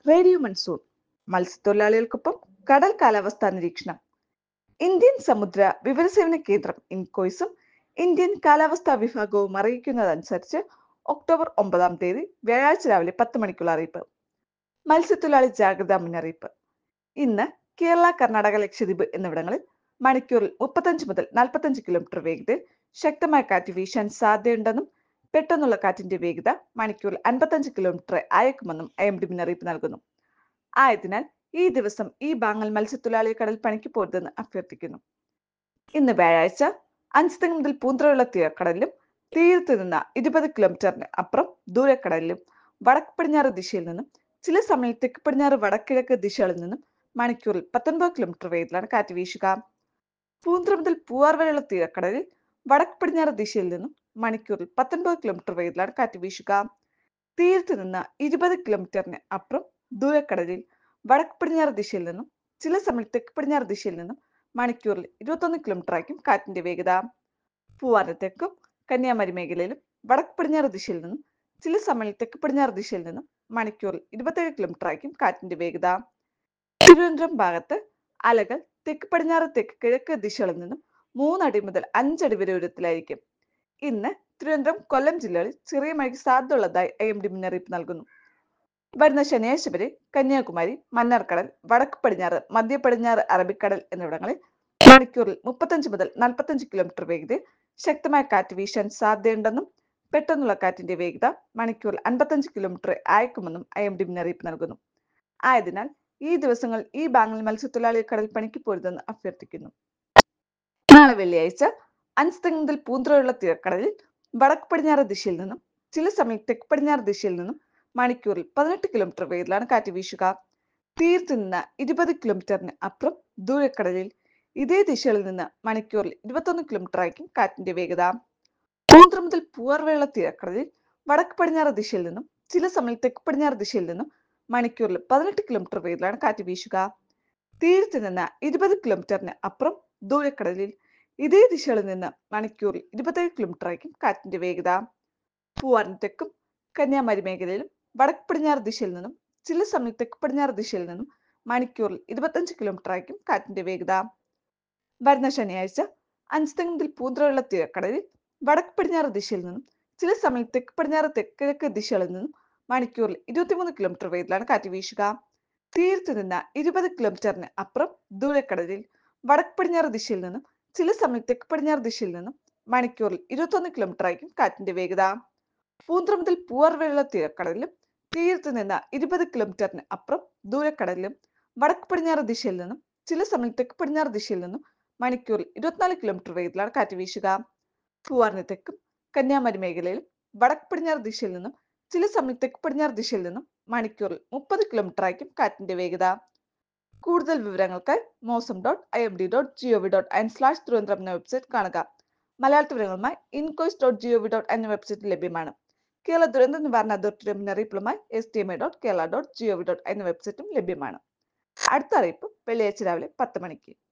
radio monsoon മത്സ്യത്തൊഴിലാളികൾക്കൊപ്പം കടൽ കാലാവസ്ഥാ നിരീക്ഷണം ഇന്ത്യൻ സമുദ്ര വിവരസേവന കേന്ദ്രം ഇൻകോയ്സും ഇന്ത്യൻ കാലാവസ്ഥാ വിഭാഗവും അറിയിക്കുന്നതനുസരിച്ച് ഒക്ടോബർ ഒമ്പതാം തീയതി വ്യാഴാഴ്ച രാവിലെ പത്ത് മണിക്കുള്ള അറിയിപ്പ് മത്സ്യത്തൊഴിലാളി ജാഗ്രതാ മുന്നറിയിപ്പ് ഇന്ന് കേരള കർണാടക ലക്ഷദ്വീപ് എന്നിവിടങ്ങളിൽ മണിക്കൂറിൽ മുപ്പത്തഞ്ച് മുതൽ നാൽപ്പത്തഞ്ച് കിലോമീറ്റർ വേഗതയിൽ ശക്തമായ കാറ്റ് വീശാൻ സാധ്യതയുണ്ടെന്നും പെട്ടെന്നുള്ള കാറ്റിന്റെ വേഗത മണിക്കൂറിൽ അൻപത്തഞ്ച് കിലോമീറ്റർ അയക്കുമെന്നും ഐ എം ഡി മുന്നറിയിപ്പ് നൽകുന്നു ആയതിനാൽ ഈ ദിവസം ഈ ബാങ്ങൽ മത്സ്യത്തൊഴിലാളിയെ കടൽ പണിക്ക് പോരുതെന്ന് അഭ്യർത്ഥിക്കുന്നു ഇന്ന് വ്യാഴാഴ്ച അഞ്ചുതെങ്ങ് മുതൽ പൂന്തറയുള്ള തീരക്കടലിലും തീരത്ത് നിന്ന് ഇരുപത് കിലോമീറ്ററിന് അപ്പുറം ദൂരക്കടലിലും വടക്ക് പടിഞ്ഞാറ് ദിശയിൽ നിന്നും ചില സമയം തെക്ക് പടിഞ്ഞാറ് വടക്കിഴക്ക് ദിശകളിൽ നിന്നും മണിക്കൂറിൽ പത്തൊൻപത് കിലോമീറ്റർ വേഗത്തിലാണ് കാറ്റ് വീശുക പൂന്തറ മുതൽ പൂവാർ വരെയുള്ള തീരക്കടലിൽ വടക്ക് പടിഞ്ഞാറ് ദിശയിൽ നിന്നും മണിക്കൂറിൽ പത്തൊൻപത് കിലോമീറ്റർ വേഗത്തിലാണ് കാറ്റ് വീശുക തീരത്ത് നിന്ന് ഇരുപത് കിലോമീറ്ററിന് അപ്പുറം ദൂരക്കടലിൽ വടക്ക് പടിഞ്ഞാറ് ദിശയിൽ നിന്നും ചില സമയം തെക്ക് പടിഞ്ഞാറ് ദിശയിൽ നിന്നും മണിക്കൂറിൽ ഇരുപത്തൊന്ന് കിലോമീറ്റർ ആയിരിക്കും കാറ്റിന്റെ വേഗത പൂവാറിന് തെക്കും കന്യാകുമാരി മേഖലയിലും വടക്ക് പടിഞ്ഞാറ് ദിശയിൽ നിന്നും ചില സമയം തെക്ക് പടിഞ്ഞാറ് ദിശയിൽ നിന്നും മണിക്കൂറിൽ ഇരുപത്തേഴ് കിലോമീറ്റർ ആയിരിക്കും കാറ്റിന്റെ വേഗത തിരുവനന്തപുരം ഭാഗത്ത് അലകൾ തെക്ക് പടിഞ്ഞാറ് തെക്ക് കിഴക്ക് ദിശകളിൽ നിന്നും മൂന്നടി മുതൽ അഞ്ചടി വരെ ഉയരത്തിലായിരിക്കും ഇന്ന് തിരുവനന്തപുരം കൊല്ലം ജില്ലകളിൽ ചെറിയ മഴയ്ക്ക് സാധ്യതയുള്ളതായി ഐ എം ഡി മുന്നറിയിപ്പ് നൽകുന്നു വരുന്ന ശനിയാഴ്ച വരെ കന്യാകുമാരി മന്നാർക്കടൽ വടക്ക് പടിഞ്ഞാറ് മധ്യ പടിഞ്ഞാറ് അറബിക്കടൽ എന്നിവിടങ്ങളിൽ മണിക്കൂറിൽ മുപ്പത്തഞ്ച് മുതൽ നാൽപ്പത്തഞ്ച് കിലോമീറ്റർ വേഗതയിൽ ശക്തമായ കാറ്റ് വീശാൻ സാധ്യതയുണ്ടെന്നും പെട്ടെന്നുള്ള കാറ്റിന്റെ വേഗത മണിക്കൂറിൽ അൻപത്തഞ്ച് കിലോമീറ്റർ അയക്കുമെന്നും ഐ എം ഡി മുന്നറിയിപ്പ് നൽകുന്നു ആയതിനാൽ ഈ ദിവസങ്ങൾ ഈ ബാങ്ങിൽ മത്സ്യത്തൊഴിലാളികൾ കടൽ പണിക്ക് പോരുതെന്ന് അഭ്യർത്ഥിക്കുന്നു നാളെ വെള്ളിയാഴ്ച അഞ്ചുതെങ്ങ് മുതൽ പൂന്തറയുള്ള തീരക്കടലിൽ വടക്ക് പടിഞ്ഞാറ് ദിശയിൽ നിന്നും ചില സമയം തെക്ക് പടിഞ്ഞാറ് ദിശയിൽ നിന്നും മണിക്കൂറിൽ പതിനെട്ട് കിലോമീറ്റർ വേഗത്തിലാണ് കാറ്റ് വീശുക തീരത്ത് നിന്ന് ഇരുപത് കിലോമീറ്ററിന് അപ്പുറം ദൂരക്കടലിൽ ഇതേ ദിശയിൽ നിന്ന് മണിക്കൂറിൽ ഇരുപത്തൊന്ന് കിലോമീറ്റർ ആയിരിക്കും കാറ്റിന്റെ വേഗത പൂന്തറ മുതൽ പൂവാർവെള്ള തീരക്കടലിൽ വടക്ക് പടിഞ്ഞാറ് ദിശയിൽ നിന്നും ചില സമയം തെക്ക് പടിഞ്ഞാറ് ദിശയിൽ നിന്നും മണിക്കൂറിൽ പതിനെട്ട് കിലോമീറ്റർ വേഗത്തിലാണ് കാറ്റ് വീശുക തീരത്ത് നിന്ന് ഇരുപത് കിലോമീറ്ററിന് അപ്പുറം ദൂരക്കടലിൽ ഇതേ ദിശകളിൽ നിന്ന് മണിക്കൂറിൽ ഇരുപത്തേഴ് കിലോമീറ്റർ ആയിരിക്കും കാറ്റിന്റെ വേഗത പൂവാറിന് തെക്കും കന്യാകുമാരി മേഖലയിലും വടക്ക് പടിഞ്ഞാറ് ദിശയിൽ നിന്നും ചില സമയം തെക്ക് പടിഞ്ഞാറ് ദിശയിൽ നിന്നും മണിക്കൂറിൽ ഇരുപത്തഞ്ച് കിലോമീറ്റർ ആയിരിക്കും കാറ്റിന്റെ വേഗത വരുന്ന ശനിയാഴ്ച അഞ്ചുതെങ്ങ് മുതൽ പൂന്തറയുള്ള തീരക്കടലിൽ വടക്ക് പടിഞ്ഞാറ് ദിശയിൽ നിന്നും ചില സമയം തെക്ക് പടിഞ്ഞാറ് തെക്കിഴക്ക് ദിശകളിൽ നിന്നും മണിക്കൂറിൽ ഇരുപത്തിമൂന്ന് കിലോമീറ്റർ വേഗത്തിലാണ് കാറ്റ് വീശുക തീരത്ത് നിന്ന് ഇരുപത് കിലോമീറ്ററിന് അപ്പുറം ദൂരക്കടലിൽ വടക്ക് പടിഞ്ഞാറ് ദിശയിൽ നിന്നും ചില സമയം തെക്ക് പടിഞ്ഞാറ് ദിശയിൽ നിന്നും മണിക്കൂറിൽ ഇരുപത്തൊന്ന് കിലോമീറ്റർ ആയിരിക്കും കാറ്റിന്റെ വേഗത പൂന്തറ മുതൽ പൂവാർ വരെയുള്ള തീരക്കടലിലും തീരത്ത് നിന്ന് ഇരുപത് കിലോമീറ്ററിന് അപ്പുറം ദൂരക്കടലിലും വടക്ക് പടിഞ്ഞാറ് ദിശയിൽ നിന്നും ചില സമയം തെക്ക് പടിഞ്ഞാറ് ദിശയിൽ നിന്നും മണിക്കൂറിൽ ഇരുപത്തിനാല് കിലോമീറ്റർ വേഗത്തിലാണ് കാറ്റ് വീശുക പൂവാറിന് തെക്കും കന്യാകുമാരി മേഖലയിലും വടക്ക് പടിഞ്ഞാറ് ദിശയിൽ നിന്നും ചില സമയം തെക്ക് പടിഞ്ഞാറ് ദിശയിൽ നിന്നും മണിക്കൂറിൽ മുപ്പത് കിലോമീറ്റർ ആയിരിക്കും കാറ്റിന്റെ വേഗത കൂടുതൽ വിവരങ്ങൾക്കായി Mausam dot I M D dot G O V dot in slash Thiruvananthapuram എന്ന വെബ്സൈറ്റ് കാണുക മലയാളത്തിൽ വിവരങ്ങളുമായി INCOIS dot G O V dot എന്ന വെബ്സൈറ്റ് ലഭ്യമാണ് കേരള ദുരന്ത നിവാരണ അതോറിറ്റിയുടെ മുന്നറിയിപ്പുമായി S D M A dot Kerala dot G O V dot എന്ന വെബ്സൈറ്റും ലഭ്യമാണ് അടുത്ത അറിയിപ്പ് വെള്ളിയാഴ്ച രാവിലെ പത്ത് മണിക്ക്